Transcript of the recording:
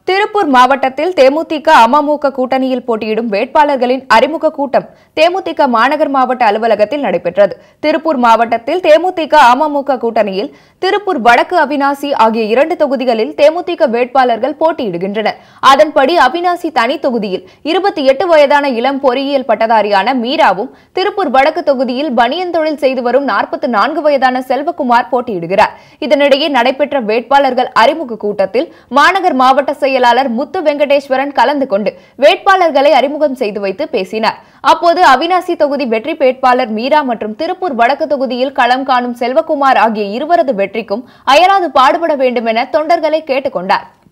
திருப்பூர் மாவட்டத்தில் தேமுதிக அமமுக கூட்டணியில் போட்டியிடும் வேட்பாளர்களின் அறிமுக கூட்டம் தேமுதிக மாநகர் மாவட்ட அலுவலகத்தில் நடைபெற்றது திருப்பூர் மாவட்டத்தில் தேமுதிக அமமுக கூட்டணியில் திருப்பூர் வடக்கு அவினாசி ஆகிய இரண்டு தொகுதிகளில் தேமுதிக வேட்பாளர்கள் போட்டியிடுகின்றனர் அதன்படி அவினாசி தனி தொகுதியில் இருபத்தி எட்டு வயதான இளம் பொறியியல் பட்டதாரியான மீராவும் திருப்பூர் வடக்கு தொகுதியில் பனியன் தொழில் செய்து வரும் நாற்பத்தி நான்கு வயதான செல்வகுமார் போட்டியிடுகிறார் இதனிடையே நடைபெற்ற வேட்பாளர்கள் அறிமுக கூட்டத்தில் மாநகர் மாவட்ட செயலாளர் முத்து வெங்கடேஸ்வரன் கலந்து கொண்டு வேட்பாளர்களை அறிமுகம் செய்து வைத்து பேசினார் அப்போது அவினாசி தொகுதி வெற்றி வேட்பாளர் மீரா மற்றும் திருப்பூர் வடக்கு தொகுதியில் களம் காணும் செல்வகுமார் ஆகிய இருவரது வெற்றிக்கும் அயராது பாடுபட வேண்டும் என தொண்டர்களை கேட்டுக்கொண்டார்